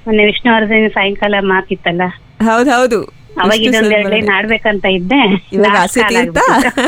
ಮೊನ್ನೆ ವಿಷ್ಣುವರ್ಧನ್ ಸಾಯಂಕಾಲ ಮಾತಿತ್ತಲ್ಲ ಹೌದ್ ಹೌದು ಅವಾಗ ವಿಷ್ಣು ಇದೊಂದ್ ಸರ್ ಎರಡು ಲೈನ್ ಬರೋದು. ಆಡ್ಬೇಕಂತ ಇದ್ದೆ ಇವಾಗ last ಆಸೆ call ತೀರ್ತಾ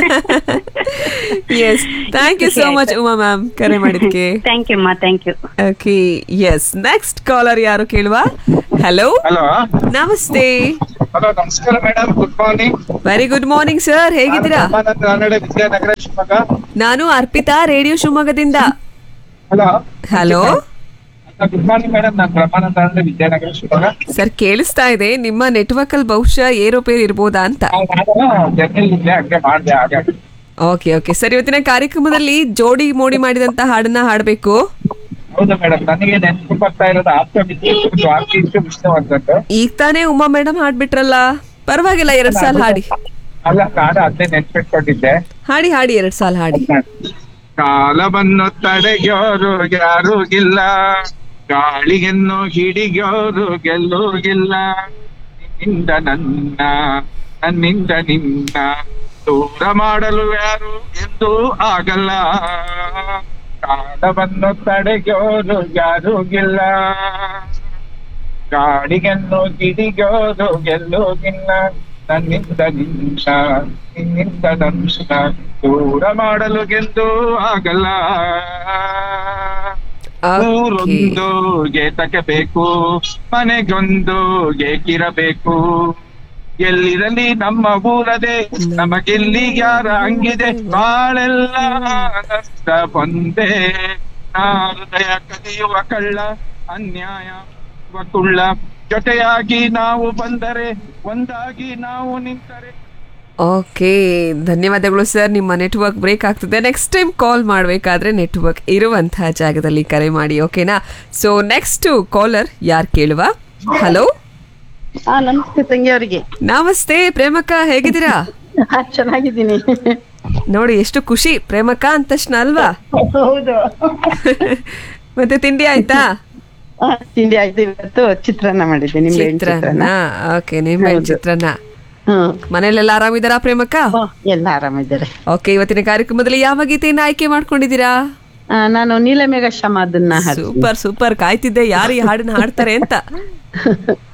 yes thank you so much Uma ma'am ಕರೆ ಮಾಡಿದ್ಕೆ ಥ್ಯಾಂಕ್ ಯು ಅಮ್ಮ thank you okay yes next caller ಯಾರು ಕೇಳುವ ಹಲೋ ಹಲೋ ನಮಸ್ತೆ ಹಲೋ ನಮಸ್ಕಾರ madam good morning very good morning sir ಹೇಗಿದ್ದೀರಾ ಕನ್ನಡ ವಿದ್ಯಾನಗರ ಶಿವಮೊಗ್ಗ ನಾನು ಅರ್ಪಿತಾ ರೇಡಿಯೋ ಶಿವಮೊಗ್ಗದಿಂದ hello hello good morning madam ನಾನು ಬ್ರಹ್ಮಾನಂದ ಅಂದ್ರೆ ವಿದ್ಯಾನಗರ ಶಿವಮೊಗ್ಗ ಸರ್ ಕೇಳಿಸ್ತಾ ಇದೆ ನಿಮ್ಮ ನೆಟ್ವರ್ಕ್ ಅಲ್ಲಿ ಬಹುಶಃ ಏರೋಪೇರ್ ಇರ್ಬೋದಾ ಅಂತ ಜರ್ನಲ್ ಇದ್ದೆ ಹಂಗೆ ಮಾಡ್ದೆ ಹಾಗಾಗಿ ಓಕೆ ಓಕೆ ಸರ್ ಇವತ್ತಿನ ಕಾರ್ಯಕ್ರಮದಲ್ಲಿ ಜೋಡಿ ಮೋಡಿ ಮಾಡಿದಂತ ಹಾಡನ್ನ ಹಾಡ್ಬೇಕು ಹೌದು ಮೇಡಮ್ ನನಗೆ ನೆನಪು ಬರ್ತಾ ಇರೋದು ಆಪ್ತ ವಿದ್ಯುತ್ ಆರ್ಕಿಷ್ಟು ವಿಷ್ಣುವರ್ಧನ್ ಈಗ ತಾನೇ ಉಮಾ ಮೇಡಮ್ ಹಾಡ್ಬಿಟ್ರಲ್ಲ ಪರವಾಗಿಲ್ಲ ಎರಡ್ ಸಾಲ ಹಾಡಿ ಅಲ್ಲ ಕಾಡ ಅದೇ ನೆನ್ಪಿಟ್ಕೊಂಡಿದ್ದೆ ಹಾಡಿ ಹಾಡಿ ಎರಡ್ ಸಾಲ ಹಾಡಿ ಕಾಲವನ್ನು ತಡೆಯೋರು ಯಾರು ಇಲ್ಲ ಗಾಳಿಯನ್ನು ಹಿಡಿಯೋರು ಗೆಲ್ಲೋಗಿಲ್ಲ ನಿನ್ನಿಂದ ನನ್ನ ನನ್ನಿಂದ ನಿನ್ನ ದೂರ ಮಾಡಲು ಯಾರು ಎಂದು ಆಗಲ್ಲ ಕಾಲವನ್ನು ತಡೆಯೋರು ಯಾರು ಇಲ್ಲ ಗಾಳಿಯನ್ನು ಹಿಡಿಯೋರು ಗೆಲ್ಲೋಗಿಲ್ಲ ನನ್ನಿಂದ ನಿನ್ನ ನಿನ್ನಿಂದ ನನ್ನ ದೂರ ಮಾಡಲು ಗೆದ್ದು ಆಗಲ್ಲ ಊರೊಂದು ಗೇತಕ್ಕೆ ಬೇಕು ಮನೆಗೊಂದು ಗೇಕಿರಬೇಕು ಎಲ್ಲಿರಲಿ ನಮ್ಮ ಊರದೆ ನಮಗೆಲ್ಲಿ ಯಾರ ಹಂಗಿದೆ ಬಾಳೆಲ್ಲ ನಷ್ಟ ಬಂದೆ ನಾ ಹೃದಯ ಕದಿಯುವ ಕಳ್ಳ ಅನ್ಯಾಯ ಕುಳ್ಳ ಜೊತೆಯಾಗಿ ನಾವು ಬಂದರೆ ಒಂದಾಗಿ ನಾವು ನಿಂತರೆ ಓಕೆ ಧನ್ಯವಾದಗಳು ಸರ್ ನಿಮ್ಮ ನೆಟ್ವರ್ಕ್ ಬ್ರೇಕ್ ಆಗ್ತದೆ ನೆಕ್ಸ್ಟ್ ಟೈಮ್ ಕಾಲ್ ಮಾಡಬೇಕಾದ್ರೆ ನೆಟ್ವರ್ಕ್ ಇರುವಂತಹ ಜಾಗದಲ್ಲಿ ಕರೆ ಮಾಡಿ ಓಕೆನಾ ಸೊ ನೆಕ್ಸ್ಟ್ ಕಾಲರ್ ಯಾರು ಕೇಳುವ ಹಲೋ ಹಾ ನಮಸ್ತೆ ತಂಗಿ ಅವರಿಗೆ ನಮಸ್ತೆ ಪ್ರೇಮಕ್ಕ ಹೇಗಿದ್ದೀರಾ ಚೆನ್ನಾಗಿದ್ದೀನಿ ನೋಡಿ ಎಷ್ಟು ಖುಷಿ ಪ್ರೇಮಕ್ಕ ಅಂದ ತಕ್ಷಣ ಅಲ್ವಾ ಹೌದು ಮತ್ತೆ ತಿಂಡಿ ಆಯ್ತಾ ಆ, ತಿಂಡಿ ಆಯ್ತು ಇವತ್ತು ಚಿತ್ರಾನ್ನ ಮಾಡಿದ್ದೆ ನಿಮ್ಗೆ ಚಿತ್ರಾನ್ನ ಓಕೆ ನಿಂಬೆ ಚಿತ್ರಾನ್ನ ಹ್ಮ್ ಮನೇಲೆಲ್ಲ ಆರಾಮಿದಾರಾ ಪ್ರೇಮಕ್ಕ ಓ, ಎಲ್ಲ ಆರಾಮಿದ್ದಾರೆ ಓಕೆ ಇವತ್ತಿನ ಕಾರ್ಯಕ್ರಮದಲ್ಲಿ ಯಾವ ಗೀತೆಯನ್ನ ಆಯ್ಕೆ ಮಾಡ್ಕೊಂಡಿದ್ದೀರಾ ಆ, ನಾನು ನೀಲಮೇಘ ಶಮ ಅದನ್ನ ಹಾಡ್ತೀನಿ. ಸೂಪರ್ ಸೂಪರ್ ಕಾಯ್ತಿದ್ದೆ ಯಾರು ಈ ಹಾಡನ್ನ ಹಾಡ್ತಾರೆ ಅಂತ